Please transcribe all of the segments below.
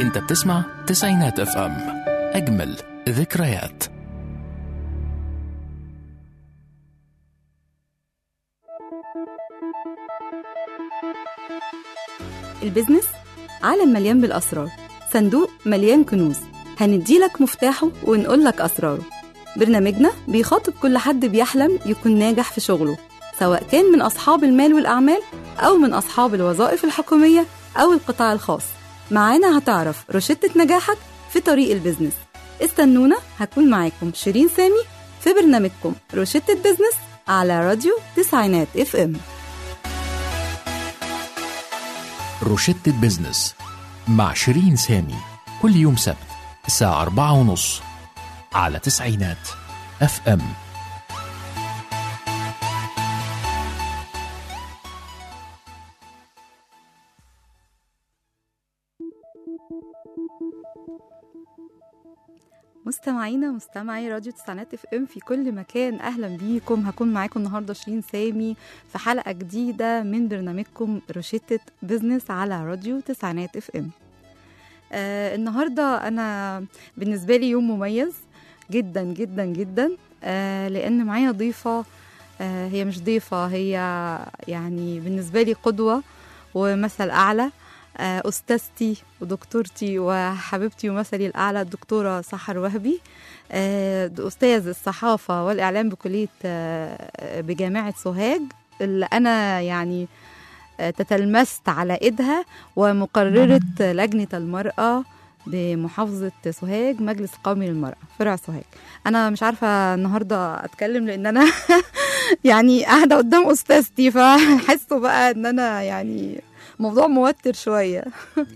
انت بتسمع تسعينات اف ام اجمل ذكريات البيزنس عالم مليان بالأسرار صندوق مليان كنوز هنديلك مفتاحه ونقولك أسراره برنامجنا بيخاطب كل حد بيحلم يكون ناجح في شغله سواء كان من أصحاب المال والأعمال أو من أصحاب الوظائف الحكومية أو القطاع الخاص معانا هتعرف روشتة نجاحك في طريق البيزنس استنونا هكون معاكم شيرين سامي في برنامجكم روشتة بيزنس على راديو تسعينات اف ام روشتة بيزنس مع شيرين سامي كل يوم سبت الساعة أربعة ونص على تسعينات اف ام مستمعينا مستمعي راديو تسعينات اف ام في كل مكان اهلا بيكم هكون معاكم النهارده شيرين سامي في حلقه جديده من برنامجكم روشتة بزنس على راديو تسعينات اف ام آه النهارده انا بالنسبه لي يوم مميز جدا جدا جدا آه لان معايا ضيفه آه هي مش ضيفه هي يعني بالنسبه لي قدوه ومثل اعلى آه، أستاذتي ودكتورتي وحبيبتي ومثلي الأعلى الدكتورة سحر وهبي آه، أستاذ الصحافة والإعلام بكلية آه، بجامعة سوهاج اللي أنا يعني آه، تتلمست على إيدها ومقررة لجنة المرأة بمحافظة سوهاج مجلس قومي للمرأة فرع سوهاج أنا مش عارفة النهاردة أتكلم لأن أنا يعني قاعدة قدام أستاذتي فحسوا بقى إن أنا يعني موضوع موتر شوية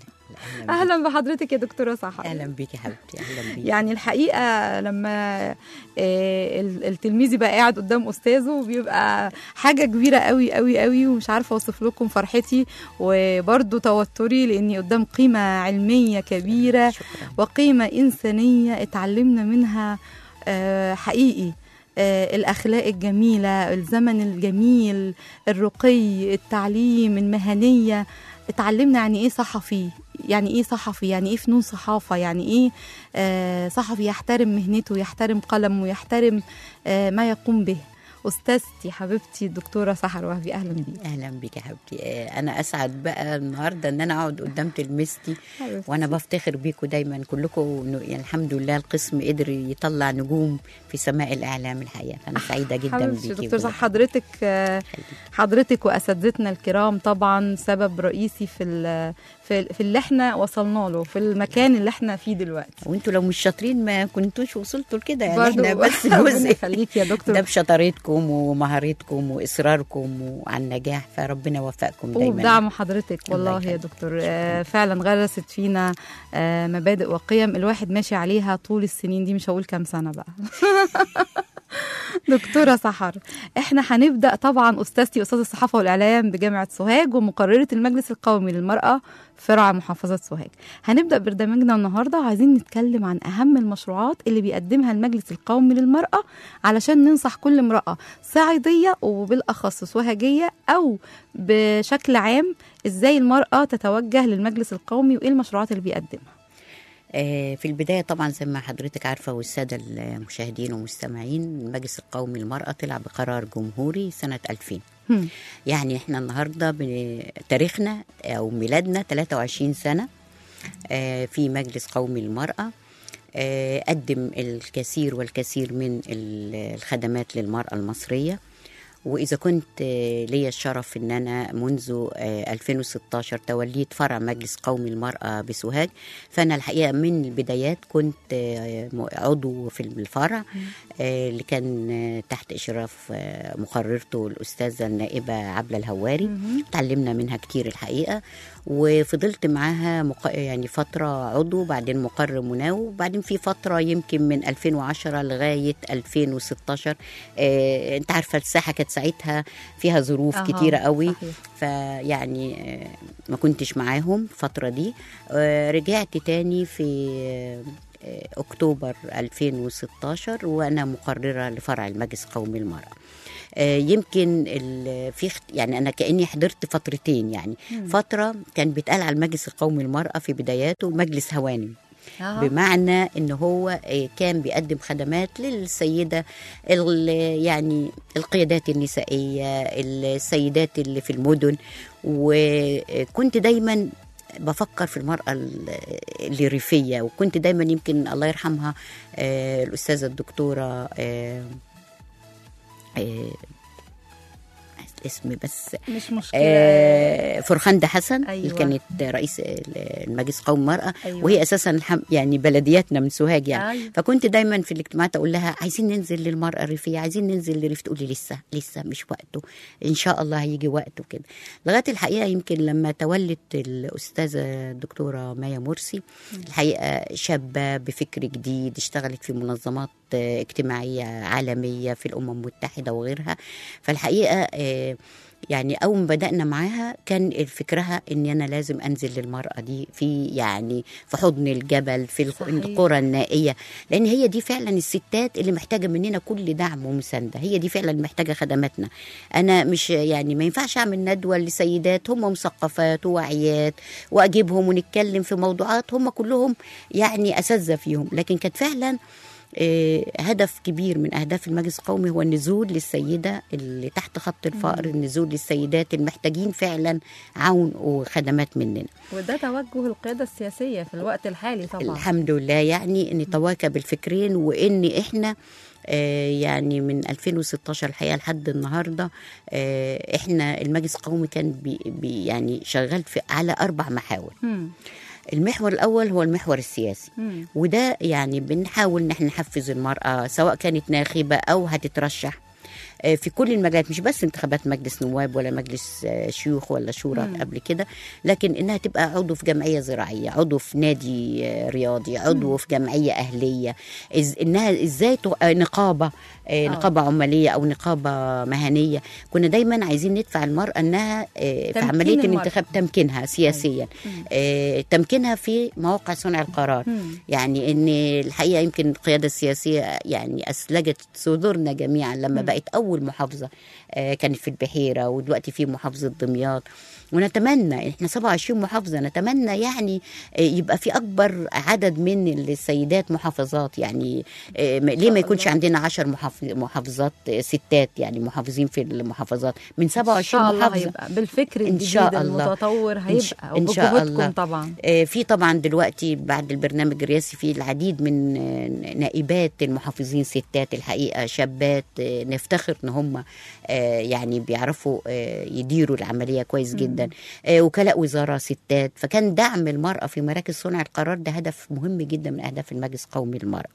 أهلا بحضرتك يا دكتورة سحر اهلا بيكي يا حبيبتي اهلا بيكي يعني الحقيقة لما آه، ال- التلميذ يبقى قاعد قدام أستاذه بيبقى حاجة كبيرة قوي قوي قوي ومش عارفة أوصف لكم فرحتي وبرضه توتري لأني قدام قيمة علمية كبيرة شكرا وقيمة إنسانية اتعلمنا منها آه، حقيقي آه، الأخلاق الجميلة الزمن الجميل الرقي التعليم المهنية اتعلمنا يعني ايه صحفي يعني ايه صحفي يعني ايه فنون صحافة يعني ايه آه، صحفي يحترم مهنته يحترم قلمه يحترم آه، ما يقوم به أستاذتي حبيبتي الدكتورة سحر وهبي أهلا بيك اهلا بيكي يا حبيبتي آه، انا اسعد بقى النهارده ان انا اقعد قدام تلميذتي وانا بفتخر بيكم دايما كلكم إنه يعني الحمد لله القسم قدر يطلع نجوم في سماء الاعلام الحقيقه فانا سعيده جدا حبيبتي بيكي دكتور صح حضرتك آه، حضرتك واساتذتنا الكرام طبعا سبب رئيسي في ال- في في اللي احنا وصلنا له في المكان اللي احنا فيه دلوقتي وانتوا لو مش شاطرين ما كنتوش وصلتوا لكده يعني برضو احنا بس ربنا جزء يخليك يا دكتور ده بشطارتكم ومهارتكم واصراركم وعلى النجاح فربنا يوفقكم دايما وبدعم حضرتك الله والله يا يخليك. دكتور آه، فعلا غرست فينا آه، مبادئ وقيم الواحد ماشي عليها طول السنين دي مش هقول كام سنه بقى دكتورة سحر احنا هنبدأ طبعا أستاذتي أستاذ الصحافة والإعلام بجامعة سوهاج ومقررة المجلس القومي للمرأة فرع محافظة سوهاج هنبدأ برنامجنا النهاردة وعايزين نتكلم عن أهم المشروعات اللي بيقدمها المجلس القومي للمرأة علشان ننصح كل امرأة صعيدية وبالأخص سوهاجية أو بشكل عام إزاي المرأة تتوجه للمجلس القومي وإيه المشروعات اللي بيقدمها آه، في البداية طبعا زي ما حضرتك عارفة والسادة المشاهدين والمستمعين المجلس القومي للمرأة طلع بقرار جمهوري سنة 2000 هم. يعني احنا النهاردة بن- تاريخنا أو ميلادنا 23 سنة آه، في مجلس قومي للمرأة آه، قدم الكثير والكثير من ال- الخدمات للمرأة المصرية وإذا كنت آه، ليا الشرف إن أنا منذ آه، 2016 توليت فرع مجلس قومي المرأة بسوهاج فأنا الحقيقة من البدايات كنت آه، م- عضو في الفرع آه، اللي كان آه، تحت إشراف آه، مقررته الأستاذة النائبة عبلة الهواري مهم. اتعلمنا منها كتير الحقيقة وفضلت معاها مق... يعني فترة عضو بعدين مقرر مناوب وبعدين في فترة يمكن من 2010 لغاية 2016 آه، انت عارفة الساحة كانت ساعتها فيها ظروف أها، كتيرة قوي صحيح. فيعني آه، ما كنتش معاهم الفترة دي آه، رجعت تاني في آه، أكتوبر 2016 وأنا مقررة لفرع المجلس القومي للمرأة آه، يمكن ال- في اخت- يعني انا كاني حضرت فترتين يعني فتره كان بيتقال على المجلس القومي للمراه في بداياته مجلس هوانم آه. بمعنى ان هو آه، كان بيقدم خدمات للسيده ال- يعني القيادات النسائيه السيدات اللي في المدن وكنت دايما بفكر في المرأة ال- الريفية وكنت دايما يمكن الله يرحمها آه، الأستاذة الدكتورة آه، آه، اسمي بس مش مشكله آه، فرخندة حسن أيوة. اللي كانت رئيس المجلس قومي المرأة أيوة. وهي أساسا الحم- يعني بلدياتنا من سوهاج يعني أيوة. فكنت دايما في الاجتماعات أقول لها عايزين ننزل للمرأة الريفية عايزين ننزل للريف تقولي لسه لسه مش وقته إن شاء الله هيجي وقته كده لغاية الحقيقة يمكن لما تولت الأستاذة الدكتورة مايا مرسي الحقيقة شابة بفكر جديد اشتغلت في منظمات آه، اجتماعية عالمية في الأمم المتحدة وغيرها فالحقيقة آه، يعني اول ما بدانا معاها كان فكرها ان انا لازم انزل للمراه دي في يعني في حضن الجبل في الق- صحيح. القرى النائيه لان هي دي فعلا الستات اللي محتاجه مننا كل دعم ومسانده هي دي فعلا محتاجه خدماتنا انا مش يعني ما ينفعش اعمل ندوه لسيدات هم مثقفات وواعيات واجيبهم ونتكلم في موضوعات هم كلهم يعني اساتذه فيهم لكن كانت فعلا آه، هدف كبير من اهداف المجلس القومي هو النزول للسيده اللي تحت خط الفقر النزول للسيدات المحتاجين فعلا عون وخدمات مننا وده توجه القياده السياسيه في الوقت الحالي طبعا الحمد لله يعني ان تواكب الفكرين وان احنا آه، يعني من 2016 الحقيقه لحد النهارده آه، احنا المجلس القومي كان بي بي يعني شغال في على اربع محاور مم. المحور الاول هو المحور السياسي مم. وده يعني بنحاول ان احنا نحفز المراه سواء كانت ناخبه او هتترشح آه، في كل المجالات مش بس انتخابات مجلس نواب ولا مجلس آه، شيوخ ولا شورى مم. قبل كده لكن انها تبقى عضو في جمعيه زراعيه عضو في نادي آه، رياضي عضو في جمعيه اهليه إز انها ازاي تو- آه، نقابه آه، آه. نقابه عماليه او نقابه مهنيه كنا دايما عايزين ندفع المراه انها آه، في تمكين عمليه المرأة. الانتخاب تمكينها سياسيا مم. آه، تمكينها في مواقع صنع القرار مم. يعني ان الحقيقه يمكن القياده السياسيه يعني اسلجت صدورنا جميعا لما مم. بقت اول محافظه آه، كانت في البحيره ودلوقتي في محافظه دمياط ونتمنى احنا 27 محافظه نتمنى يعني آه، يبقى في اكبر عدد من السيدات محافظات يعني آه، م- ليه ما يكونش الله. عندنا 10 محافظ محافظات آه، ستات يعني محافظين في المحافظات من ان 27 شاء الله محافظه هيبقى بالفكر إن الجديد شاء الله. المتطور إن ش- هيبقى إن شاء وبجهودكم الله. طبعا آه، في طبعا دلوقتي بعد البرنامج الرئاسي في العديد من آه، نائبات المحافظين ستات الحقيقه شابات آه، نفتخر ان هم آه، يعني بيعرفوا آه، يديروا العمليه كويس جدا آه، وكلاء وزاره ستات فكان دعم المراه في مراكز صنع القرار ده هدف مهم جدا من اهداف المجلس القومي للمراه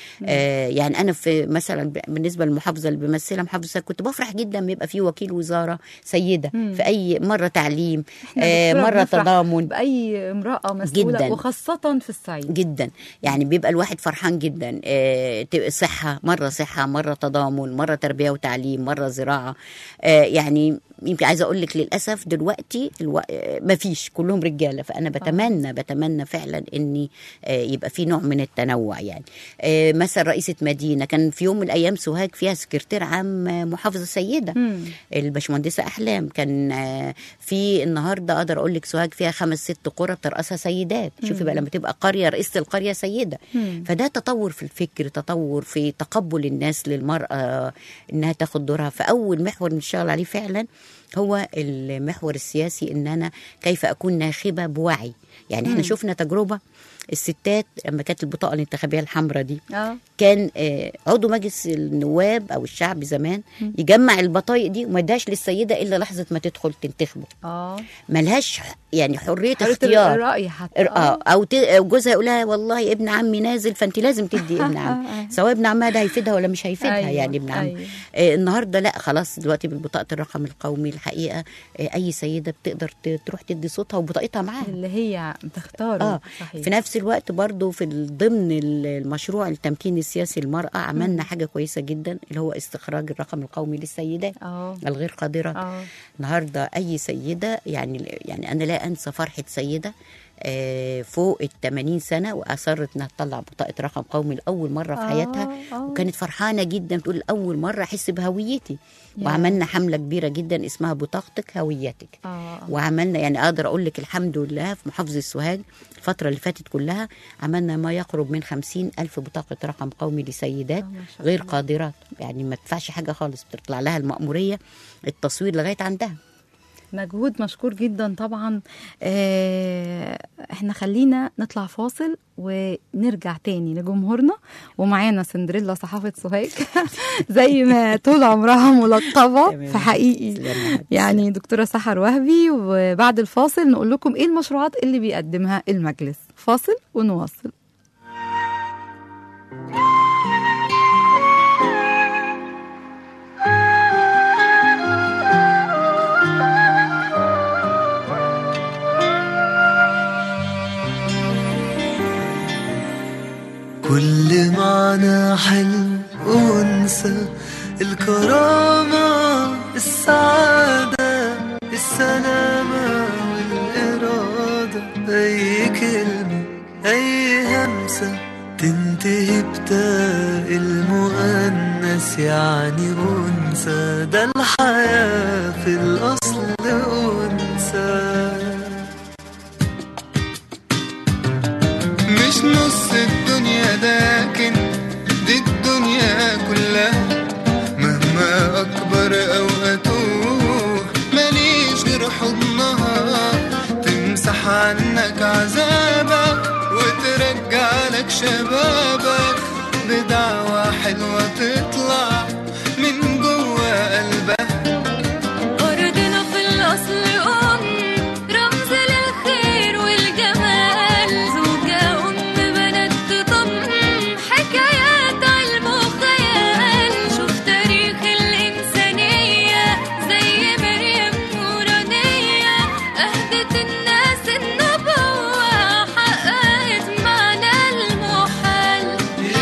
آه، يعني انا في مثلا ب- بالنسبه للمحافظه اللي بمثلها محافظه كنت بفرح جدا لما يبقى في وكيل وزاره سيده مم. في اي مره تعليم إحنا آه، دكتورة مره بنفرح تضامن باي امراه مسؤوله جداً. وخاصه في الصعيد جدا يعني بيبقى الواحد فرحان جدا آه، تبقى صحة مرة صحة مرة تضامن مرة تربية وتعليم مرة زراعة آه، يعني يمكن عايزة أقول لك للأسف دلوقتي الو... ما فيش كلهم رجالة فأنا بتمنى بتمنى فعلا إني آه، يبقى في نوع من التنوع يعني آه، مثلا رئيسة مدينة كان في يوم من الأيام سوهاج فيها سكرتير عام آه، محافظة سيدة مم. الباشمهندسه احلام كان آه، في النهارده اقدر اقول لك سوهاج فيها خمس ست قرى بترأسها سيدات شوفي بقى لما تبقى قريه رئيسه القريه سيده مم. فده تطور في الفكر تطور في تقبل الناس للمراه انها تاخد دورها فاول محور بنشتغل عليه فعلا هو المحور السياسي ان انا كيف اكون ناخبه بوعي يعني احنا مم. شفنا تجربه الستات لما كانت البطاقه الانتخابيه الحمراء دي اه كان آه، عضو مجلس النواب او الشعب زمان يجمع البطايق دي وما يدهاش للسيده الا لحظه ما تدخل تنتخبه اه ملهاش ح- يعني حريه حرية اختيار الراي حتى اه او ت- أو جوزها يقول لها والله ابن عمي نازل فانت لازم تدي ابن عم سواء ابن عمها ده هيفيدها ولا مش هيفيدها أيوة، يعني ابن عم أيوة. آه النهارده لا خلاص دلوقتي بالبطاقه الرقم القومي الحقيقه آه اي سيده بتقدر ت- تروح تدي صوتها وبطاقتها معاها اللي هي بتختاره اه صحيح في نفس الوقت برضو في ال- ضمن ال- المشروع التمكين السياسي للمرأة عملنا حاجة كويسة جدا اللي هو استخراج الرقم القومي للسيدات اه الغير قادرة اه النهاردة أي سيدة يعني يعني أنا لا أنسى فرحة سيدة آه، فوق ال 80 سنه واصرت انها تطلع بطاقه رقم قومي لاول مره في حياتها آه، آه. وكانت فرحانه جدا بتقول اول مره احس بهويتي يا. وعملنا حمله كبيره جدا اسمها بطاقتك هويتك آه. وعملنا يعني اقدر اقول لك الحمد لله في محافظه السوهاج الفتره اللي فاتت كلها عملنا ما يقرب من خمسين الف بطاقه رقم قومي لسيدات آه، ما شاء غير الله. قادرات يعني ما تدفعش حاجه خالص بتطلع لها المأموريه التصوير لغايه عندها مجهود مشكور جدا طبعا آه، احنا خلينا نطلع فاصل ونرجع تاني لجمهورنا ومعانا سندريلا صحافة سوهاج زي ما طول عمرها ملقبة تمام. في حقيقي تسلمي. يعني دكتورة سحر وهبي وبعد الفاصل نقول لكم ايه المشروعات اللي بيقدمها المجلس فاصل ونواصل كل معنى حلم أنثى الكرامة السعادة السلامة والإرادة أي كلمة أي همسة تنتهي بتاء المؤنث يعني أنثى ده الحياة في الأصل أنثى مش نص الدنيا لكن دي الدنيا كلها مهما أكبر أو أتوه ماليش غير حضنها تمسح عنك عذابك وترجع لك شبابك بدعوة حلوة تطلع من جوا قلبها أرضنا في الأصل أم رمز للخير والجمال زوجة أم بنات تضم حكايات علم وخيال شوف تاريخ الإنسانية زي مريم نورانية أهدت الناس النبوة حققت معنى المحال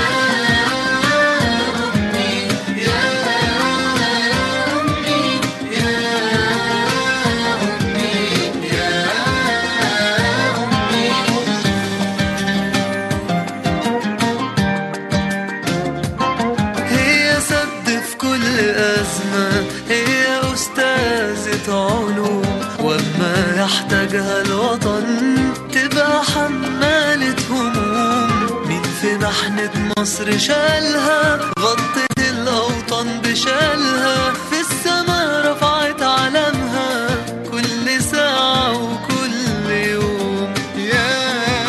هي سد في كل أزمة هي أستاذة علوم وما يحتاجها الوطن تبقى حمالة هموم مين في محنة مصر شالها غطت الأوطان بشالها في السما رفعت علمها كل ساعة وكل يوم يا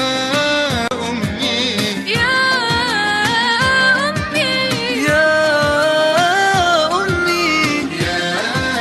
أمي يا أمي يا أمي يا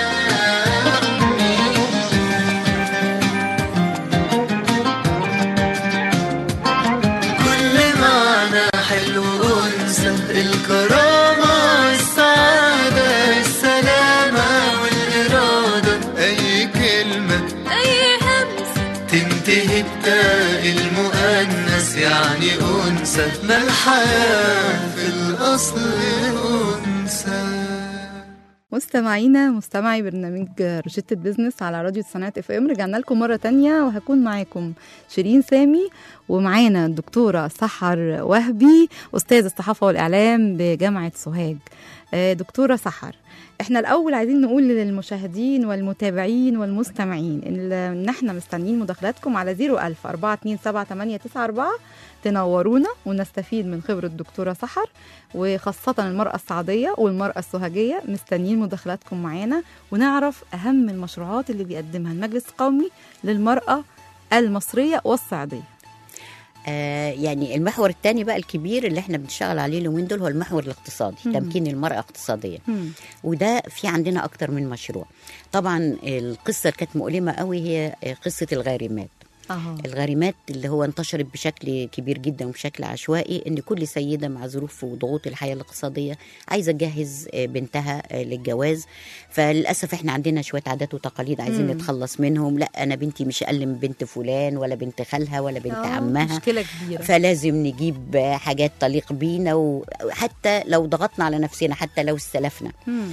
كل معنى حلو أنثى الكرامة السعادة السلامة والإرادة أي كلمة أي همس تنتهي بتاء المؤنث يعني أنثى ما الحياة في الأصل أنثى مستمعينا مستمعي برنامج روشتة بيزنس على راديو السنات اف ام رجعنا لكم مرة تانية وهكون معاكم شيرين سامي ومعانا الدكتورة سحر وهبي أستاذ الصحافة والإعلام بجامعة سوهاج آه، دكتورة سحر احنا الأول عايزين نقول للمشاهدين والمتابعين والمستمعين إن إن احنا مستنيين مداخلاتكم على 01000 427 تنورونا ونستفيد من خبرة الدكتورة سحر وخاصة المرأة السعودية والمرأة السوهاجية مستنيين مداخلاتكم معانا ونعرف أهم المشروعات اللي بيقدمها المجلس القومي للمرأة المصرية والصعيدية آه يعني المحور الثاني بقى الكبير اللي احنا بنشتغل عليه اليومين دول هو المحور الاقتصادي مم. تمكين المرأة اقتصاديا مم. وده في عندنا اكتر من مشروع طبعا القصة اللي كانت مؤلمة قوي هي قصة الغارمات أها الغارمات اللي هو انتشرت بشكل كبير جدا وبشكل عشوائي ان كل سيده مع ظروف وضغوط الحياه الاقتصاديه عايزه تجهز آه، بنتها آه، للجواز فللاسف احنا عندنا شويه عادات وتقاليد عايزين مم. نتخلص منهم لا انا بنتي مش اقل من بنت فلان ولا بنت خالها ولا بنت آه، عمها مشكلة كبيرة فلازم نجيب آه، حاجات تليق بينا وحتى لو ضغطنا على نفسنا حتى لو استلفنا مم.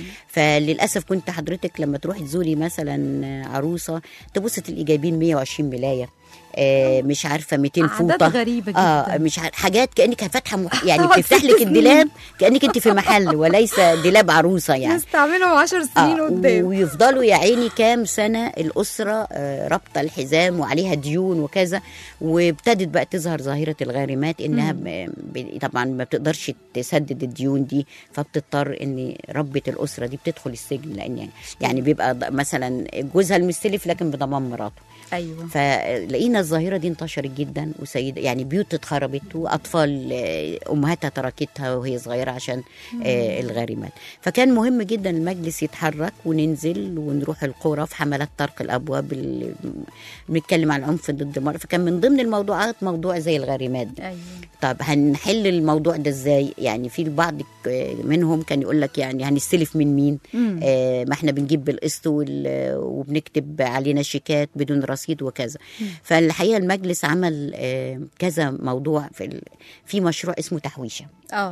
فللاسف كنت حضرتك لما تروحي تزوري مثلا عروسه تبص تلاقي جايبين 120 ملايه آه مش عارفه 200 عادات فوطه غريبة اه جدا. مش عارف حاجات كانك فاتحه مح... يعني تقعد بتفتح ست لك سنين. الدولاب كانك انت في محل وليس دولاب عروسه يعني نستعملهم 10 سنين آه قدام ويفضلوا يا عيني كام سنه الاسره آه رابطه الحزام وعليها ديون وكذا وابتدت بقى تظهر ظاهره الغارمات انها ب... ب... طبعا ما بتقدرش تسدد الديون دي فبتضطر ان ربه الاسره دي بتدخل السجن لان يعني, يعني بيبقى ض- مثلا جوزها المستلف لكن بضمان مراته ايوه فلقينا الظاهره دي انتشرت جدا وسيد يعني بيوت اتخربت واطفال آه، امهاتها تركتها وهي صغيره عشان آه، الغارمات فكان مهم جدا المجلس يتحرك وننزل ونروح القرى في حملات طرق الابواب اللي بنتكلم عن عنف ضد المراه فكان من ضمن الموضوعات موضوع زي الغارمات دي. ايوه طب هنحل الموضوع ده ازاي يعني في البعض ك- منهم كان يقول لك يعني هنستلف من مين مم. آه ما احنا بنجيب بالقسط وال- وبنكتب علينا شيكات بدون رصيد وكذا فالحقيقه المجلس عمل آه كذا موضوع في ال- في مشروع اسمه تحويشه اه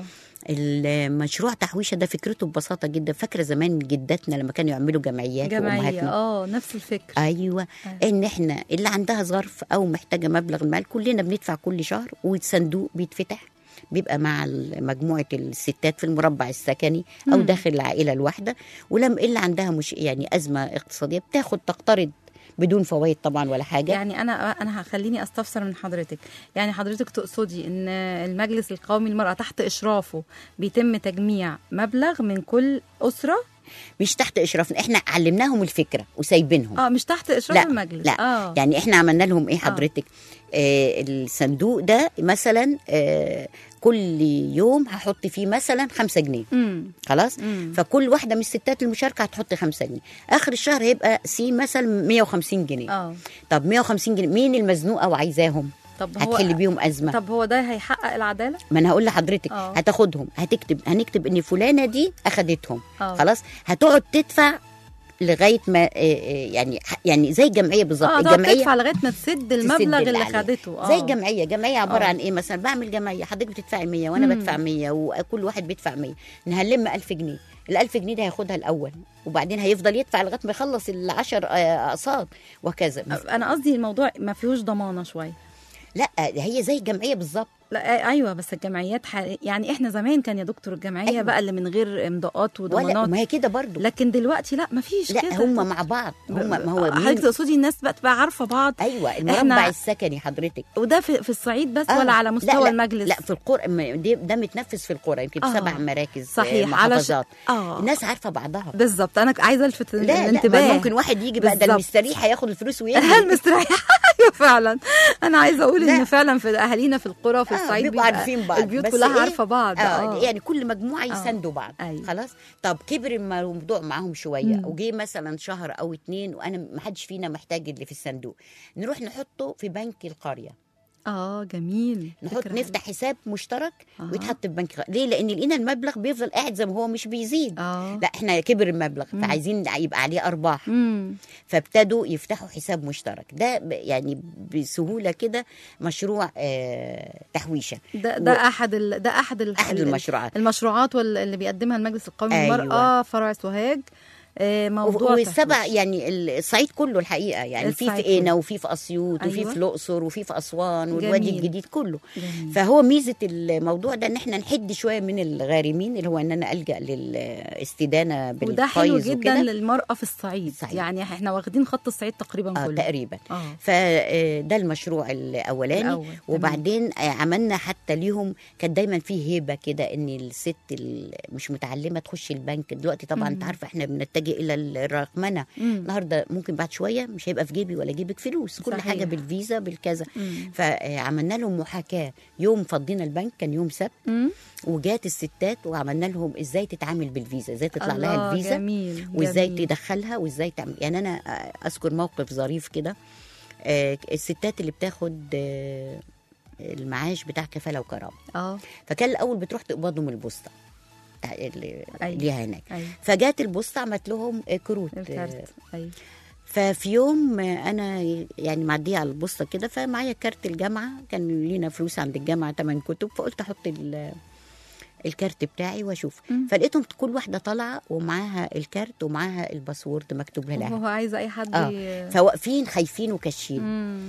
المشروع تحويشه ده فكرته ببساطه جدا فاكره زمان جداتنا لما كانوا يعملوا جمعيات جمعيه وامهاتنا اه نفس الفكر ايوه ان احنا اللي عندها ظرف او محتاجه مبلغ المال كلنا بندفع كل شهر والصندوق بيتفتح بيبقى مع ال- مجموعه الستات في المربع السكني او داخل العائله الواحده ولما اللي عندها مش يعني ازمه اقتصاديه بتاخد تقترض بدون فوائد طبعا ولا حاجه يعني انا انا هخليني استفسر من حضرتك يعني حضرتك تقصدي ان المجلس القومي للمراه تحت اشرافه بيتم تجميع مبلغ من كل اسره مش تحت اشرافنا احنا علمناهم الفكره وسايبينهم اه مش تحت اشراف لا المجلس لا اه يعني احنا عملنا لهم ايه حضرتك آه الصندوق ده مثلا آه كل يوم هحط فيه مثلا خمسة جنيه امم خلاص مم. فكل واحده من الستات المشاركه هتحط خمسة جنيه اخر الشهر هيبقى سي مثلا 150 جنيه اه طب 150 جنيه مين المزنوقه وعايزاهم طب هو هتحل بيهم ازمه طب هو ده هيحقق العداله ما انا هقول لحضرتك آه. هتاخدهم هتكتب هنكتب ان فلانه دي اخدتهم آه. خلاص هتقعد تدفع لغايه ما آه، آه، يعني يعني زي الجمعيه بالظبط اه تقعد الجمعيه تدفع لغايه ما تسد المبلغ اللي اللي عليه. خدته اه زي الجمعيه جمعيه عباره آه. عن ايه مثلا بعمل جمعيه حضرتك بتدفعي 100 وانا مم. بدفع 100 وكل واحد بيدفع 100 هنلم 1000 جنيه ال 1000 جنيه ده هياخدها الاول وبعدين هيفضل يدفع لغايه ما يخلص ال 10 اقساط وهكذا انا قصدي الموضوع ما فيهوش ضمانه شويه لا هي زي الجمعيه بالظبط لا آه، ايوه بس الجمعيات ح... يعني احنا زمان كان يا دكتور الجمعيه أيوة. بقى اللي من غير امضاءات ولا وضمانات ما هي كده برضو لكن دلوقتي لا ما فيش لا كده هم مع بعض هم ما هو حضرتك مين تقصدي الناس بقى تبقى عارفه بعض ايوه المربع إحنا- السكني حضرتك وده في, في الصعيد بس آه. ولا على لا مستوى لا المجلس لا في القرى ما- دي- ده متنفذ في القرى يمكن آه. في سبع مراكز صحيح، آه، على ش- محافظات آه. الناس عارفه بعضها بالظبط انا عايزه الفت لا لا الانتباه ما ممكن واحد يجي بقى ده بالظبط. المستريح هياخد الفلوس ويجي المستريح ايوه فعلا انا عايزه اقول ان لا. فعلا في اهالينا في القرى وفي آه، الصعيد بيبقوا بيبقى عارفين بعض البيوت بس كلها إيه؟ عارفه بعض آه. اه يعني كل مجموعه يساندوا بعض أيوة. خلاص طب كبر الموضوع معاهم شويه مم. وجي مثلا شهر او اتنين وانا ما حدش فينا محتاج اللي في الصندوق نروح نحطه في بنك القريه اه جميل نحط فكرة نفتح حساب مشترك أها. ويتحط في بنك القرية. ليه لان لقينا المبلغ بيفضل قاعد زي ما هو مش بيزيد اه لا احنا كبر المبلغ فعايزين يبقى عليه ارباح امم فابتدوا يفتحوا حساب مشترك ده ب- يعني بسهوله كده مشروع آه تحويشه ده ده و- احد ال... ده احد ال... احد ال- المشروعات المشروعات وال- اللي بيقدمها المجلس القومي أيوة. للمرأة فرع سوهاج آه، موضوع والسبع تحويش. يعني الصعيد كله الحقيقه يعني في الصعيد في قنا كله. وفي في اسيوط وفي أيوة. في الاقصر وفي في اسوان والوادي جميل. الجديد كله جميل. فهو ميزه الموضوع ده ان احنا نحد شويه من الغارمين اللي هو ان انا الجا للاستدانه بالقيظ وده حلو جدا وكده. للمرأة في الصعيد الصعيد. يعني احنا واخدين خط الصعيد تقريبا اه كله تقريبا اه فده المشروع الاولاني الأول، تمام. وبعدين آه، عملنا حتى ليهم كان دايما فيه هيبه كده ان الست ال- مش متعلمه تخش البنك دلوقتي طبعا انت عارفه احنا بنتجه الى الرقمنه مم. النهارده ممكن بعد شويه مش هيبقى في جيبي ولا جيبك فلوس كل صحيح. حاجه بالفيزا بالكذا مم. فعملنا لهم محاكاه يوم فضينا البنك كان يوم سبت مم. وجات الستات وعملنا لهم ازاي تتعامل بالفيزا ازاي تطلع لها الله، الفيزا جميل وازاي جميل. تدخلها وازاي تعمل يعني انا آه، اذكر موقف ظريف كده آه، الستات اللي بتاخد آه، المعاش بتاع كفاله وكرامه اه فكان الاول بتروح تقبضه من البوسطه بتاع اللي أيوة. ليها هناك ايوه فجات البوسطه عملت لهم آه، كروت آه، الكارت ايوه ففي يوم آه، انا يعني معديه على البوسطه كده فمعايا كارت الجامعه كان لينا فلوس عند الجامعه ثمان كتب فقلت احط ال- الكارت بتاعي واشوف مم. فلقيتهم كل واحده طالعه ومعاها الكارت ومعاها الباسورد مكتوب لها هو عايز اي حد اه ي- فواقفين خايفين وكاشين مم.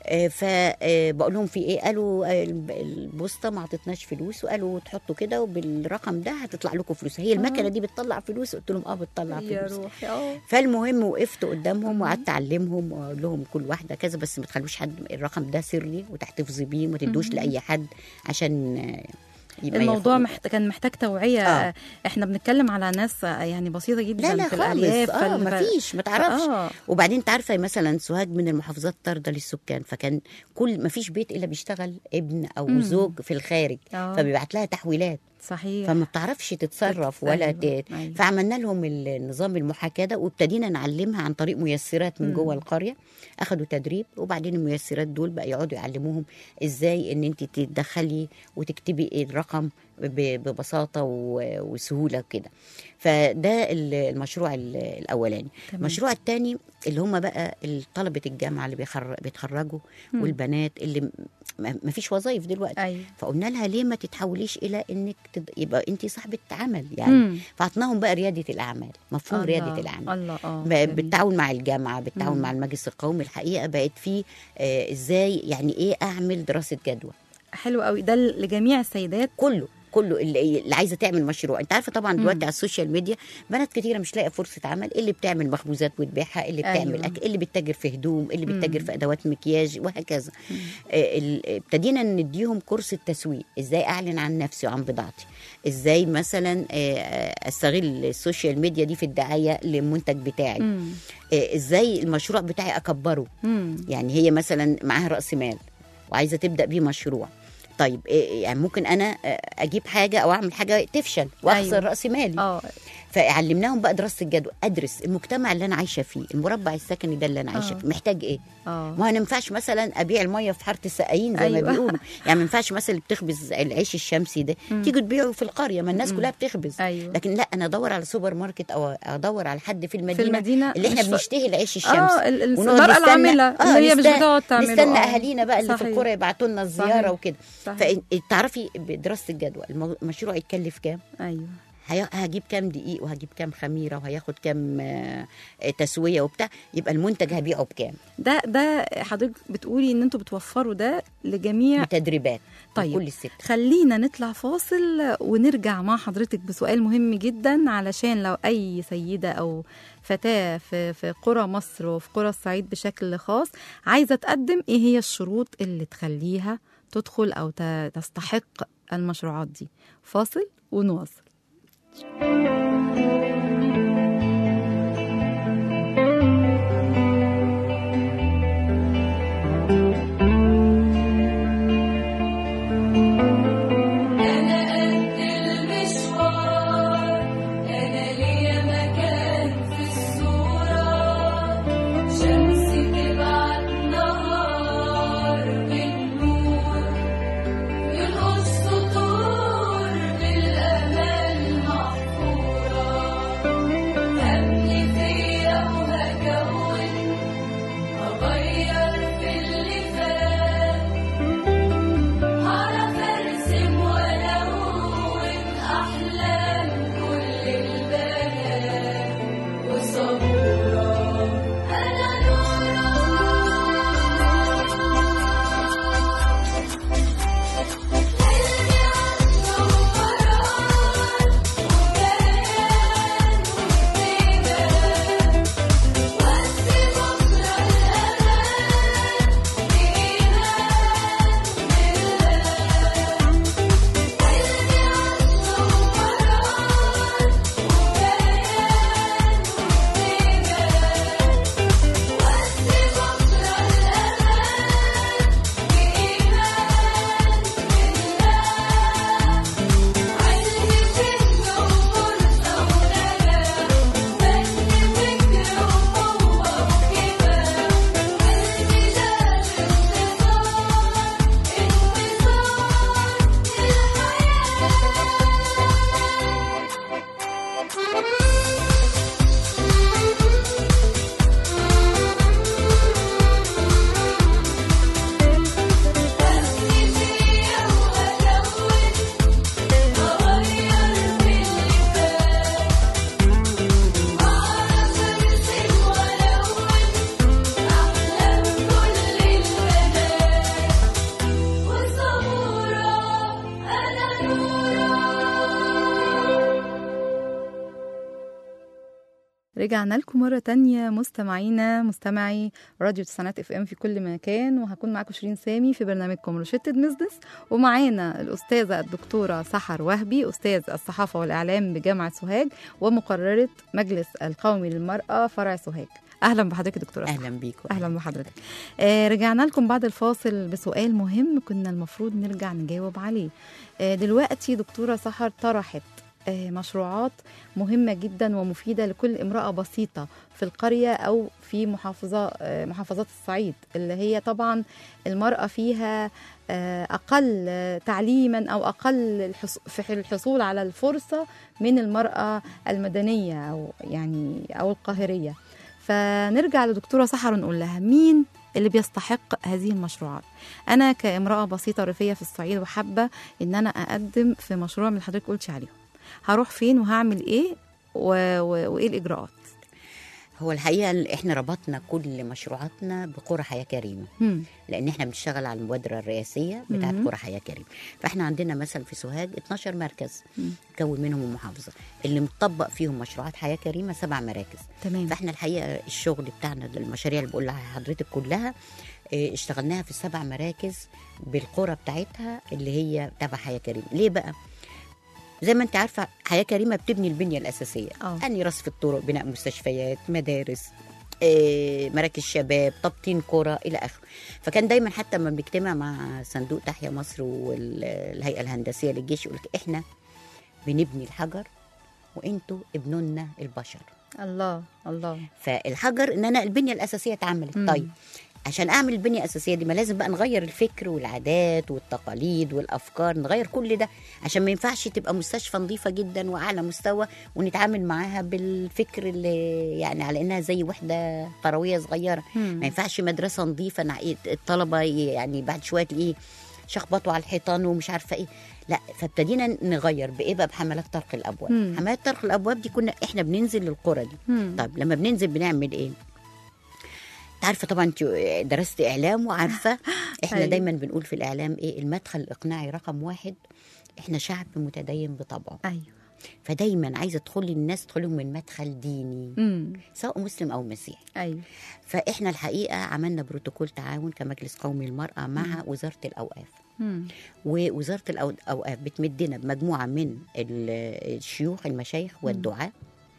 فبقول لهم في ايه قالوا آه، الب- البوسطه ما عطتناش فلوس وقالوا تحطوا كده وبالرقم ده هتطلع لكم فلوس هي المكنه دي بتطلع فلوس قلت لهم اه بتطلع يا فلوس روحي اه فالمهم وقفت قدامهم وقعدت اعلمهم واقول لهم كل واحده كذا بس ما تخلوش حد الرقم ده سري وتحتفظي بيه وما تدوش لاي حد عشان آه، يبقى الموضوع ياخد- محت... كان محتاج توعيه آه. احنا بنتكلم على ناس يعني بسيطه جدا لا لا في خالص الارياف اه فال- ما فيش ما تعرفش آه. وبعدين انت عارفه مثلا سوهاج من المحافظات طارده للسكان فكان كل ما فيش بيت الا بيشتغل ابن او مم. زوج في الخارج آه. فبيبعت لها تحويلات صحيح فما بتعرفش تتصرف تت- ولا أيوة، ت... أيوة. فعملنا لهم النظام المحاكاه ده وابتدينا نعلمها عن طريق ميسرات من مم. جوه القريه اخدوا تدريب وبعدين الميسرات دول بقى يقعدوا يعلموهم ازاي ان انت تدخلي وتكتبي الرقم ب- ببساطه و- وسهوله كده فده ال- المشروع ال- الاولاني تمام. المشروع الثاني اللي هم بقى طلبه الجامعه اللي بيخر- بيتخرجوا مم. والبنات اللي م- ما فيش وظايف دلوقتي ايوه فقلنا لها ليه ما تتحوليش الى انك تد... يبقى انت صاحبه عمل يعني مم. فاعطناهم بقى رياده الاعمال مفهوم الله، رياده الاعمال الله اه ب- جميل. بالتعاون مع الجامعه بالتعاون مم. مع المجلس القومي الحقيقه بقت في آه ازاي يعني ايه اعمل دراسه جدوى حلو قوي ده لجميع السيدات كله كله اللي, اللي عايزه تعمل مشروع انت عارفه طبعا دلوقتي مم. على السوشيال ميديا بنات كتيره مش لاقيه فرصه عمل اللي بتعمل مخبوزات وتبيعها اللي بتعمل أيوة. أيوة. أكل اللي بتتاجر في هدوم اللي بتتاجر مم. في ادوات مكياج وهكذا آه، ال- ابتدينا نديهم كورس التسويق ازاي اعلن عن نفسي وعن بضاعتي ازاي مثلا آه، آه، استغل السوشيال ميديا دي في الدعايه للمنتج بتاعي مم. آه، ازاي المشروع بتاعي اكبره مم. يعني هي مثلا معاها راس مال وعايزه تبدا بيه مشروع طيب إيه يعني ممكن انا آه، اجيب حاجه او اعمل حاجه تفشل واخسر أيوة. أيوة. راس مالي اه فعلمناهم بقى دراسه الجدوى ادرس المجتمع اللي انا عايشه فيه المربع السكني ده اللي انا عايشه آه. فيه محتاج ايه اه ما انا ما ينفعش مثلا ابيع الميه في حاره السقايين زي أيوة. ما بيقولوا يعني ما ينفعش مثلا اللي بتخبز العيش الشمسي ده مم. تيجي تبيعه في القريه ما الناس مم. كلها بتخبز ايوه لكن لا انا ادور على سوبر ماركت او ادور على حد في المدينه, في المدينه اللي احنا مش ف- بنشتهي العيش الشمسي اه ال- ال- ونقعد المرأة نستنى- العاملة آه، اللي هي مش نستنى- بتقعد تعمله نستنى آه. اهالينا بقى اللي في صحيح. القرى يبعتوا لنا صحيح. الزياره وكده صحيح. فتعرفي بدراسه الجدوى المو- المشروع يتكلف كام ايوه هي- هجيب كام دقيق وهجيب كام خميره وهياخد كام آه، آه، تسويه وبتاع يبقى المنتج هبيعه بكام ده ده حضرتك بتقولي ان انتوا بتوفروا ده لجميع بتدريبات طيب. كل الست خلينا نطلع فاصل ونرجع مع حضرتك بسؤال مهم جدا علشان لو اي سيده او فتاه في في قرى مصر وفي قرى الصعيد بشكل خاص عايزه تقدم ايه هي الشروط اللي تخليها تدخل او ت- تستحق المشروعات دي فاصل ونواصل أنا قد المشوار أنا ليا مكان في الصورة شمسي تبعت نهار بالنور يرقص سطور بالأمل محفورة رجعنا لكم مرة تانية مستمعينا مستمعي راديو تسعينات اف ام في كل مكان وهكون معاكم شيرين سامي في برنامجكم روشتة بزنس ومعانا الأستاذة الدكتورة سحر وهبي أستاذ الصحافة والإعلام بجامعة سوهاج ومقررة مجلس القومي للمرأة فرع سوهاج أهلا بحضرتك يا دكتورة سحر. اهلا بيكم اهلا بحضرتك آه رجعنا لكم بعد الفاصل بسؤال مهم كنا المفروض نرجع نجاوب عليه آه دلوقتي دكتوره سحر طرحت آه مشروعات مهمه جدا ومفيده لكل امراه بسيطه في القريه او في محافظه آه محافظات الصعيد اللي هي طبعا المراه فيها آه اقل آه، تعليما او اقل الحص- في الحصول على الفرصه من المراه المدنيه او يعني او القاهريه فنرجع لدكتوره سحر ونقول لها مين اللي بيستحق هذه المشروعات انا كامراه بسيطه ريفيه في الصعيد وحابه ان انا اقدم في مشروع من اللي حضرتك قلتي عليهم هروح فين وهعمل ايه و... و... وايه الاجراءات هو الحقيقه ال- احنا ربطنا كل مشروعاتنا بقرى حياه كريمه هم. لان احنا بنشتغل على المبادره الرئاسيه بتاعت مم. قرى حياه كريم فاحنا عندنا مثلا في سوهاج 12 مركز مم. تكون منهم المحافظه اللي مطبق فيهم مشروعات حياه كريمه سبع مراكز تمام فاحنا الحقيقه الشغل بتاعنا المشاريع اللي بقول لحضرتك كلها اه، اشتغلناها في السبع مراكز بالقرى بتاعتها اللي هي تبع حياه كريم ليه بقى زي ما انت عارفه حياه كريمه بتبني البنيه الاساسيه اه يعني رصف الطرق بناء مستشفيات مدارس آه، مراكز شباب تبطين قرى الى اخره فكان دايما حتى لما بنجتمع مع صندوق تحيا مصر والهيئه الهندسيه للجيش يقول لك احنا بنبني الحجر وانتوا ابنوا لنا البشر الله الله فالحجر ان انا البنيه الاساسيه اتعملت مم. طيب عشان اعمل البنيه الاساسيه دي ما لازم بقى نغير الفكر والعادات والتقاليد والافكار نغير كل ده عشان ما ينفعش تبقى مستشفى نظيفه جدا واعلى مستوى ونتعامل معاها بالفكر اللي يعني على انها زي وحده قرويه صغيره هم. ما ينفعش مدرسه نظيفه نع- الطلبه يعني بعد شويه تلاقيه شخبطوا على الحيطان ومش عارفه ايه لا فابتدينا نغير بايه بقى بحملات طرق الابواب مم. حملات طرق الابواب دي كنا احنا بننزل للقرى دي هم. طيب لما بننزل بنعمل ايه؟ انت عارفه طبعا انت درست اعلام وعارفه احنا أيوة. دايما بنقول في الاعلام ايه المدخل الاقناعي رقم واحد احنا شعب متدين بطبعه ايوه فدايما عايزه تدخلي الناس تدخلهم من مدخل ديني هم. سواء مسلم او مسيحي ايوه فاحنا الحقيقه عملنا بروتوكول تعاون كمجلس قومي للمراه مع وزاره الاوقاف هم. ووزاره الأو- الاوقاف بتمدنا بمجموعه من ال- الشيوخ المشايخ والدعاة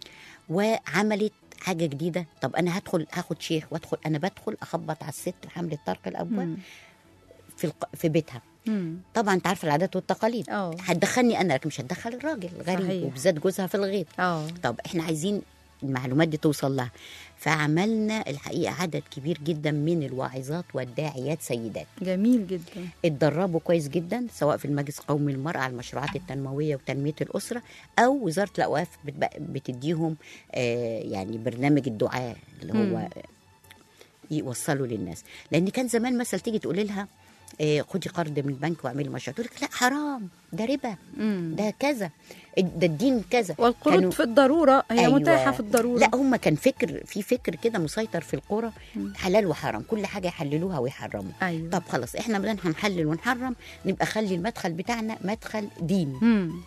وعملت حاجه جديده طب انا هدخل هاخد شيخ وادخل انا بدخل اخبط على الست حمل طرق الابواب هم. في الق... في بيتها هم. طبعا انت عارفه العادات والتقاليد اه هتدخلني انا لكن مش هتدخل الراجل غريب صحيح. وبالذات جوزها في الغيط اه طب احنا عايزين المعلومات دي توصل لها فعملنا الحقيقه عدد كبير جدا من الواعظات والداعيات سيدات جميل جدا اتدربوا كويس جدا سواء في المجلس القومي للمرأة على المشروعات التنموية وتنمية الأسرة أو وزارة الأوقاف بتبقى- بتديهم آه، يعني برنامج الدعاء اللي هو مم. يوصلوا للناس لأن كان زمان مثلا تيجي تقولي لها آه، خدي قرض من البنك واعملي مشروع تقول لك لا حرام ده ربا هم. ده كذا ده الدين كذا والقروض كانوا- في الضروره هي أيوة. متاحه في الضروره لا هم كان فكر في فكر كده مسيطر في القرى مم. حلال وحرام كل حاجه يحللوها ويحرموا ايوه طب خلاص احنا بدل هنحلل ونحرم نبقى خلي المدخل بتاعنا مدخل ديني هم.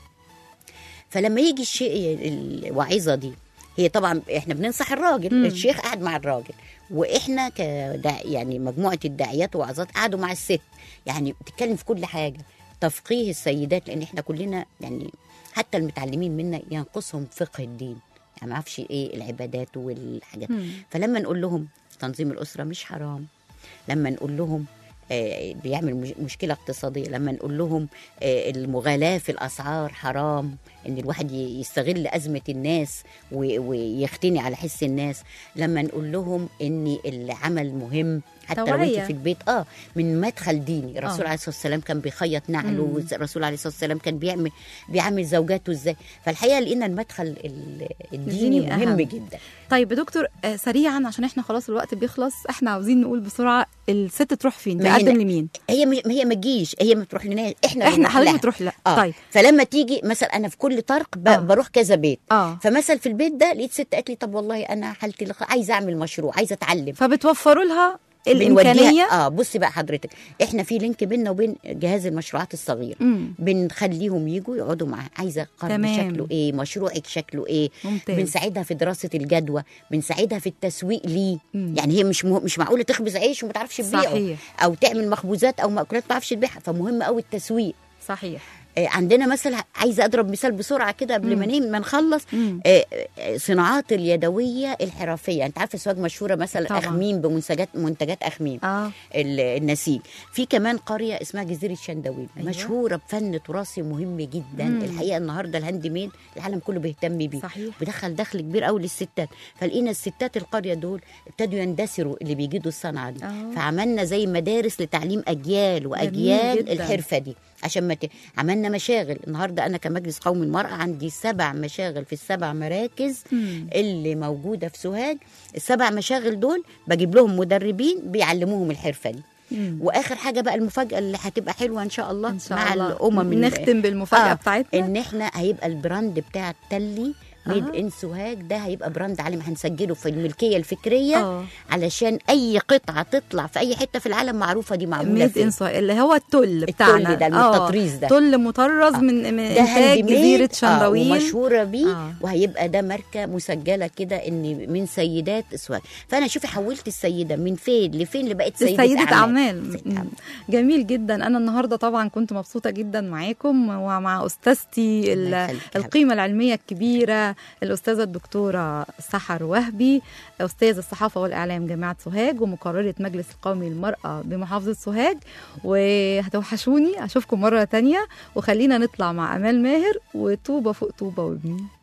فلما يجي الشيء الواعظه دي هي طبعا احنا بننصح الراجل مم. الشيخ قاعد مع الراجل واحنا كدع يعني مجموعه الداعيات والوعظات قعدوا مع الست يعني بتتكلم في كل حاجه تفقيه السيدات لان احنا كلنا يعني حتى المتعلمين منا ينقصهم فقه الدين يعني ما اعرفش ايه العبادات والحاجات هم. فلما نقول لهم تنظيم الأسرة مش حرام لما نقول لهم آه، بيعمل مش- مشكلة اقتصادية لما نقول لهم آه، المغالاة في الأسعار حرام إن الواحد ي- يستغل أزمة الناس و- ويختني على حس الناس لما نقول لهم إن العمل مهم حتى لو توعية. انت في البيت اه من مدخل ديني الرسول آه. عليه الصلاه والسلام كان بيخيط نعله مم. الرسول عليه الصلاه والسلام كان بيعمل بيعمل زوجاته ازاي فالحقيقه لقينا المدخل ال- الديني الديني مهم أهم. جدا طيب يا دكتور آه، سريعا عشان احنا خلاص الوقت بيخلص احنا عاوزين نقول بسرعه الست تروح فين ما هي- تقدم لمين هي مش هي ما تجيش هي ما تروح لنا احنا احنا بنروح حضرتك لها. بتروح لا اه طيب فلما تيجي مثلا انا في كل طرق ب... آه. بروح كذا بيت اه فمثلا في البيت ده لقيت ست قالت لي طب والله انا حالتي لخ... عايزه اعمل مشروع عايزه اتعلم فبتوفروا لها الامكانيه بنوديها اه بصي بقى حضرتك احنا في لينك بيننا وبين جهاز المشروعات الصغيره مم. بنخليهم يجوا يقعدوا معاها عايزه قرض تمام. شكله ايه مشروعك شكله ايه ممتاز بنساعدها في دراسه الجدوى بنساعدها في التسويق ليه مم. يعني هي مش مه... مش معقوله تخبز عيش وما تعرفش تبيعه صحيح او تعمل مخبوزات او مأكولات ما تعرفش تبيعها فمهم قوي التسويق صحيح آه، عندنا مثلا عايزه اضرب مثال بسرعه كده قبل ما نيجي- ما نخلص مم. آه، آه، صناعات اليدويه الحرفيه انت عارفه سواج مشهوره مثلا طبعاً. اخميم بمنتجات منتجات اخميم اه ال- النسيج في كمان قريه اسمها جزيره شندويل أيوة. أيوة. مشهوره بفن تراثي مهم جدا مم. مم. الحقيقه النهارده الهاند ميد العالم كله بيهتم بيه صحيح بيدخل دخل كبير قوي للستات فلقينا الستات القريه دول ابتدوا يندثروا اللي بيجيدوا الصنعه دي آه. فعملنا زي مدارس لتعليم اجيال واجيال جداً. الحرفه دي عشان ما ت... عملنا مشاغل النهارده انا كمجلس قومي المراه عندي سبع مشاغل في السبع مراكز مم. اللي موجوده في سوهاج السبع مشاغل دول بجيب لهم مدربين بيعلموهم الحرفه دي مم. واخر حاجه بقى المفاجاه اللي هتبقى حلوه ان شاء الله ان شاء مع الله الامم ال- نختم بالمفاجاه آه، بتاعتنا ان احنا هيبقى البراند بتاع التلي ميد آه. ان سوهاج ده هيبقى براند عالمي هنسجله في الملكيه الفكريه اه علشان اي قطعه تطلع في اي حته في العالم معروفه دي معموله ميد فين ان سوهاج اللي هو التل بتاعنا التل ده آه، التطريز ده تل مطرز آه. من من ده انتاج هاند جزيره ميد، شندويل آه ومشهوره بيه آه. آه. وهيبقى ده ماركه مسجله كده ان من سيدات سوهاج فانا شوفي حولت السيده من فين لفين لبقت سيده, سيدة أعمال سيدة مم. أعمال. جميل جدا أنا النهاردة طبعا كنت مبسوطة جدا معاكم ومع أستاذتي ال- الله يخليك يا حبيبتي. القيمة العلمية الكبيرة الأستاذة الدكتورة سحر وهبي أستاذ الصحافة والإعلام جامعة سوهاج ومقررة مجلس القومي للمرأة بمحافظة سوهاج وهتوحشوني أشوفكم مرة تانية وخلينا نطلع مع أمال ماهر وطوبة فوق طوبة وابني